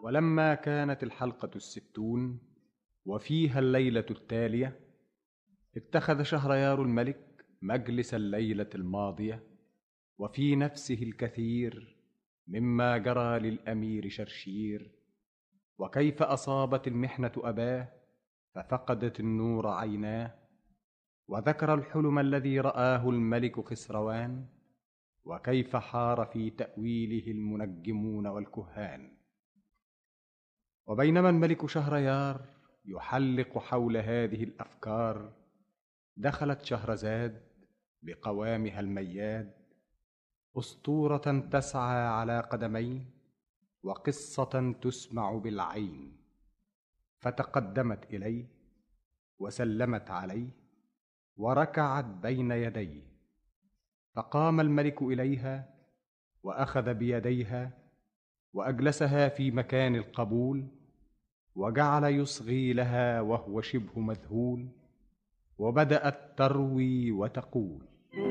ولما كانت الحلقة الستون وفيها الليلة التالية اتخذ شهريار الملك مجلس الليلة الماضية وفي نفسه الكثير مما جرى للأمير شرشير وكيف أصابت المحنة أباه ففقدت النور عيناه وذكر الحلم الذي رآه الملك خسروان وكيف حار في تأويله المنجمون والكهان وبينما الملك شهريار يحلق حول هذه الافكار دخلت شهرزاد بقوامها المياد اسطوره تسعى على قدمين وقصه تسمع بالعين فتقدمت اليه وسلمت عليه وركعت بين يديه فقام الملك اليها واخذ بيديها واجلسها في مكان القبول وجعل يصغي لها وهو شبه مذهول وبدات تروي وتقول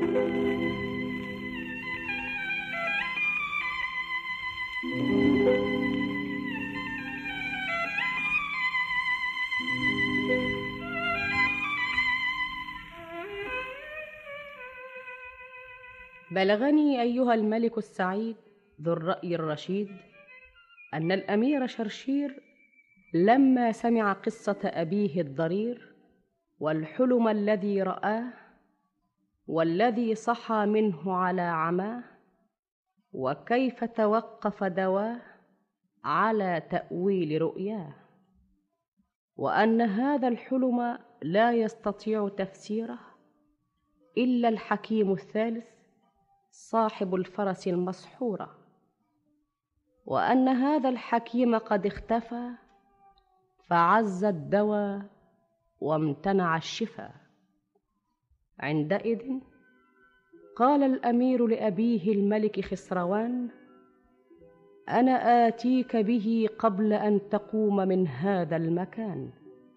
بلغني ايها الملك السعيد ذو الراي الرشيد ان الامير شرشير لما سمع قصه ابيه الضرير والحلم الذي راه والذي صحى منه على عماه وكيف توقف دواه على تاويل رؤياه وان هذا الحلم لا يستطيع تفسيره الا الحكيم الثالث صاحب الفرس المسحوره وان هذا الحكيم قد اختفى فعز الدواء وامتنع الشفاء عندئذ قال الامير لابيه الملك خسروان انا اتيك به قبل ان تقوم من هذا المكان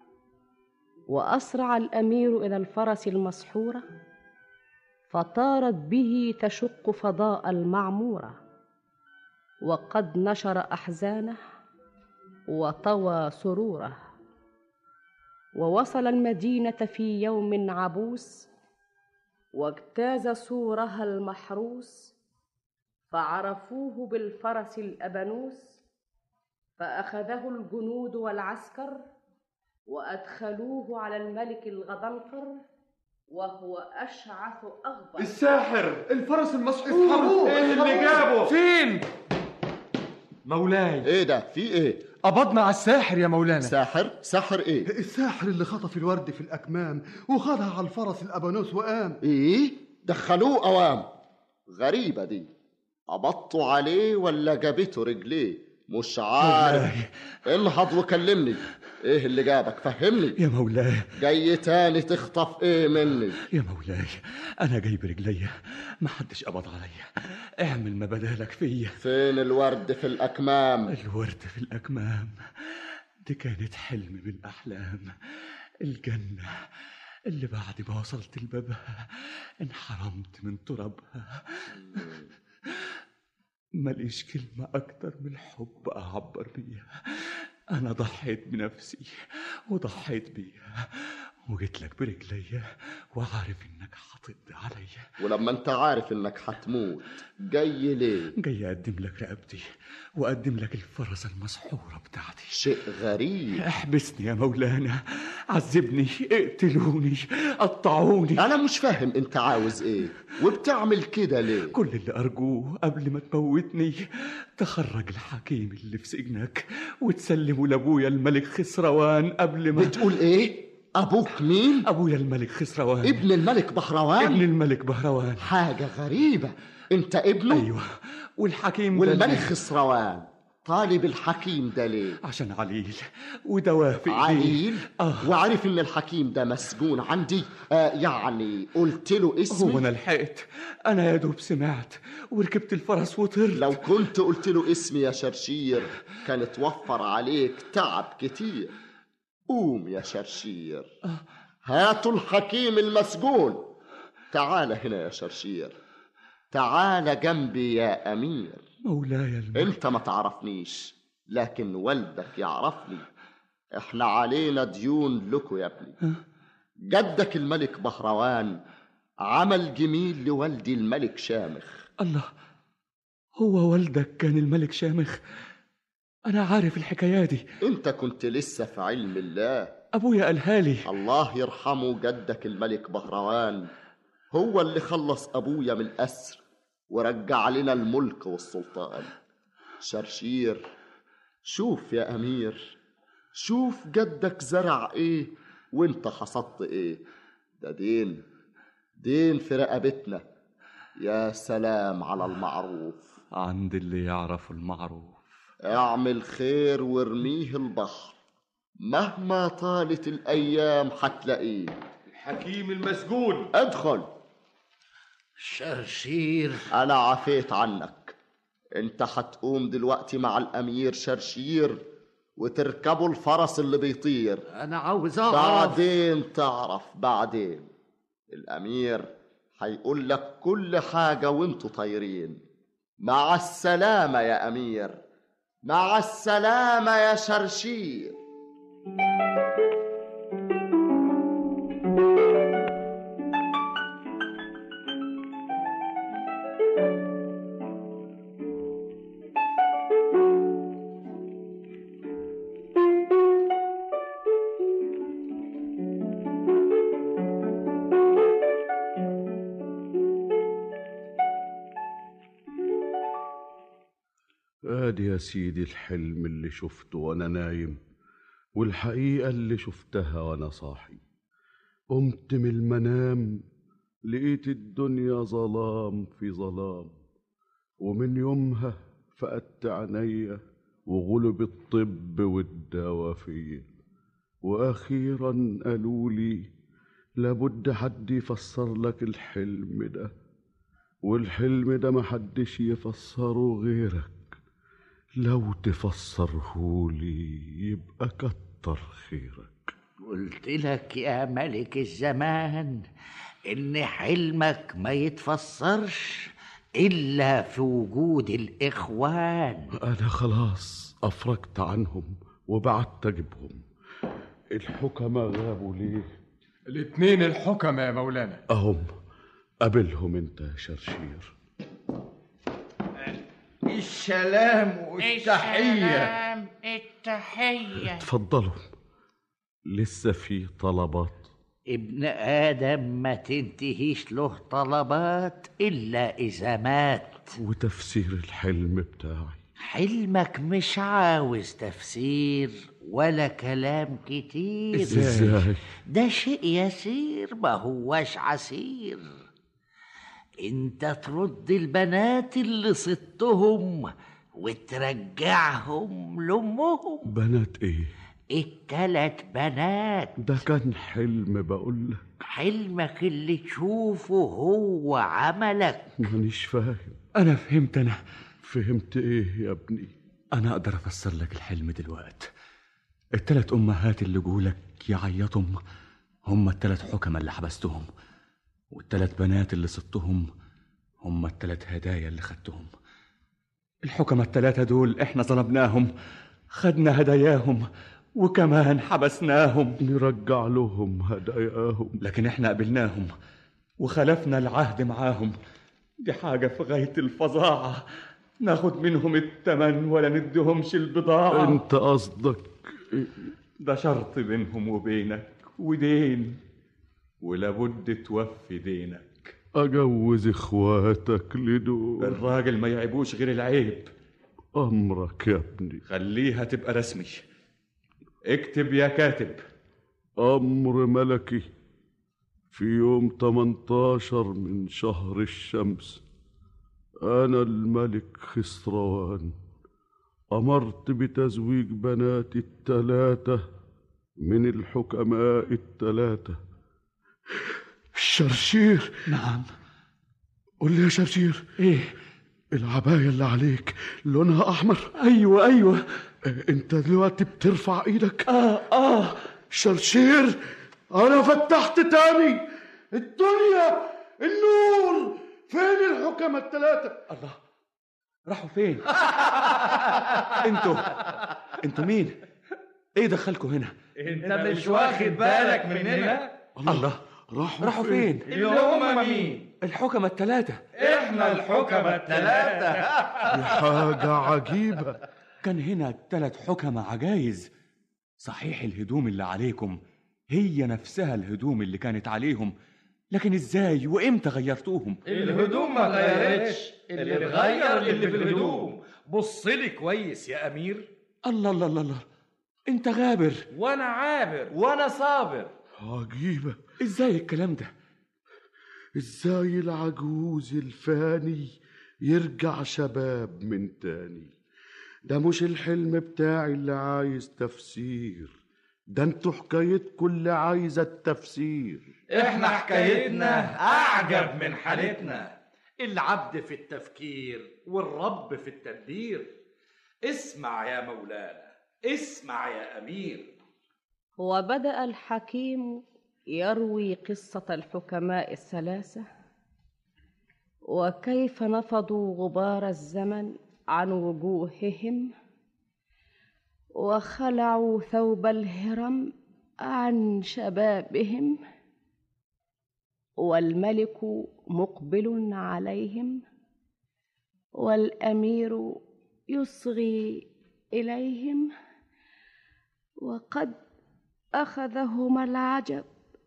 واسرع الامير الى الفرس المسحوره فطارت به تشق فضاء المعموره وقد نشر احزانه وطوى سروره ووصل المدينه في يوم عبوس واجتاز سورها المحروس فعرفوه بالفرس الابنوس فاخذه الجنود والعسكر وادخلوه على الملك الغضنفر وهو اشعث اغبر الساحر الفرس المسحور اسحبوه ايه اللي جابه فين مولاي ايه ده في ايه قبضنا على الساحر يا مولانا ساحر ساحر ايه الساحر اللي خطف الورد في الأكمام وخدها على الفرس الأبانوس وقام ايه دخلوه اوام غريبه دي قبضتوا عليه ولا جابته رجليه مش عارف انهض وكلمني ايه اللي جابك فهمني يا مولاي جاي تاني تخطف ايه مني يا مولاي انا جاي برجليا ما حدش قبض عليا اعمل ما بدالك فيا فين الورد في الاكمام الورد في الاكمام دي كانت حلم من الاحلام الجنه اللي بعد ما وصلت لبابها انحرمت من ترابها ماليش كلمة أكتر من الحب أعبر بيها أنا ضحيت بنفسي وضحيت بيها وجيت لك برجليا وعارف إنك هتقضي عليا ولما انت عارف انك هتموت جاي ليه جاي أقدم لك رقبتي وأقدم لك الفرس المسحورة بتاعتي شيء غريب احبسني يا مولانا عذبني اقتلوني قطعوني انا مش فاهم انت عاوز ايه وبتعمل كده ليه كل اللي أرجوه قبل ما تموتني تخرج الحكيم اللي في سجنك وتسلمه لأبويا الملك خسروان قبل ما بتقول ايه ابوك مين أبويا الملك خسروان ابن الملك بهروان ابن الملك بهروان حاجه غريبه انت ابنه أيوة والحكيم ده والملك ليه؟ خسروان طالب الحكيم ده ليه عشان عليل ودوافق عليل آه. وعارف ان الحكيم ده مسجون عندي آه يعني قلت له اسمي هو أنا لحقت أنا يا دوب سمعت وركبت الفرس وطرت لو كنت قلت له اسمي يا شرشير كان توفر عليك تعب كتير قوم يا شرشير هاتوا الحكيم المسجون تعال هنا يا شرشير تعال جنبي يا أمير مولاي الملك انت ما تعرفنيش لكن والدك يعرفني احنا علينا ديون لكو يا ابني جدك الملك بهروان عمل جميل لوالدي الملك شامخ الله هو والدك كان الملك شامخ أنا عارف الحكاية دي انت كنت لسه في علم الله أبويا قالها لي الله يرحمه جدك الملك بهروان هو اللي خلص ابويا من الاسر ورجع لنا الملك والسلطان شرشير شوف يا امير شوف جدك زرع ايه وانت حصدت ايه ده دين دين في رقبتنا يا سلام على المعروف عند اللي يعرف المعروف اعمل خير وارميه البحر مهما طالت الايام هتلاقيه الحكيم المسجون ادخل شرشير انا عفيت عنك انت هتقوم دلوقتي مع الامير شرشير وتركبوا الفرس اللي بيطير انا عاوز اعرف بعدين تعرف بعدين الامير هيقول لك كل حاجة وانتوا طايرين مع السلامة يا امير مع السلامة يا شرشير ادي يا سيدي الحلم اللي شفته وانا نايم والحقيقة اللي شفتها وانا صاحي قمت من المنام لقيت الدنيا ظلام في ظلام ومن يومها فقدت عينيا وغلب الطب والدواء فيا واخيرا قالوا لي لابد حد يفسر لك الحلم ده والحلم ده محدش يفسره غيرك لو تفسره لي يبقى كتر خيرك قلت لك يا ملك الزمان ان حلمك ما يتفسرش الا في وجود الاخوان انا خلاص افرجت عنهم وبعدت اجيبهم الحكماء غابوا ليه الاتنين الحكمة يا مولانا اهم قابلهم انت يا شرشير السلام والتحية السلام التحية اتفضلوا لسه في طلبات ابن آدم ما تنتهيش له طلبات إلا إذا مات وتفسير الحلم بتاعي حلمك مش عاوز تفسير ولا كلام كتير ازاي ده شيء يسير ما هوش عسير انت ترد البنات اللي صدتهم وترجعهم لامهم بنات ايه التلات بنات ده كان حلم بقول لك حلمك اللي تشوفه هو عملك مانيش فاهم أنا فهمت أنا فهمت ايه يا ابني أنا أقدر أفسر لك الحلم دلوقت التلات أمهات اللي جولك يعيطهم هم التلات حكمة اللي حبستهم والتلات بنات اللي صدتهم هم التلات هدايا اللي خدتهم الحكمة التلاتة دول احنا ظلمناهم خدنا هداياهم وكمان حبسناهم نرجع لهم هداياهم لكن احنا قبلناهم وخلفنا العهد معاهم دي حاجة في غاية الفظاعة ناخد منهم التمن ولا ندهمش البضاعة انت قصدك ده شرط بينهم وبينك ودين ولابد توفي دينك اجوز اخواتك لدول الراجل ما يعيبوش غير العيب امرك يا ابني خليها تبقى رسمي اكتب يا كاتب امر ملكي في يوم 18 من شهر الشمس انا الملك خسروان امرت بتزويج بناتي التلاتة من الحكماء التلاتة شرشير نعم قول لي يا شرشير ايه العباية اللي عليك لونها أحمر ايوه ايوه أنت دلوقتي بترفع إيدك اه اه شرشير أنا فتحت تاني الدنيا النور فين الحكمة الثلاثة الله راحوا فين انتوا انتوا مين ايه دخلكم هنا انت مش واخد بالك مننا الله راحوا راحوا فين اللي هم مين الحكمة الثلاثة احنا الحكمة الثلاثة دي حاجة عجيبة كان هنا ثلاث حكمة عجايز صحيح الهدوم اللي عليكم هي نفسها الهدوم اللي كانت عليهم لكن ازاي وامتى غيرتوهم الهدوم ما غيرتش اللي اتغير اللي في الهدوم بص لي كويس يا امير الله الله الله الله انت غابر وانا عابر وانا صابر عجيبة ازاي الكلام ده ازاي العجوز الفاني يرجع شباب من تاني ده مش الحلم بتاعي اللي عايز تفسير ده انتوا حكايتكم اللي عايزة التفسير احنا حكايتنا اعجب من حالتنا العبد في التفكير والرب في التدبير اسمع يا مولانا اسمع يا امير وبدا الحكيم يروي قصه الحكماء الثلاثه وكيف نفضوا غبار الزمن عن وجوههم وخلعوا ثوب الهرم عن شبابهم والملك مقبل عليهم والامير يصغي اليهم وقد اخذهما العجب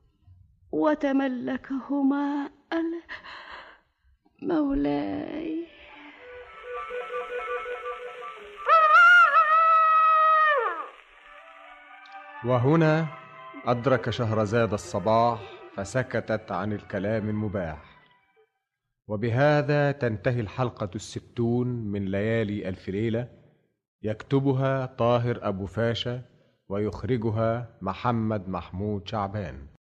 وتملكهما ال- مولاي وهنا أدرك شهرزاد الصباح فسكتت عن الكلام المباح وبهذا تنتهي الحلقة الستون من ليالي ألف ليلة يكتبها طاهر أبو فاشا ويخرجها محمد محمود شعبان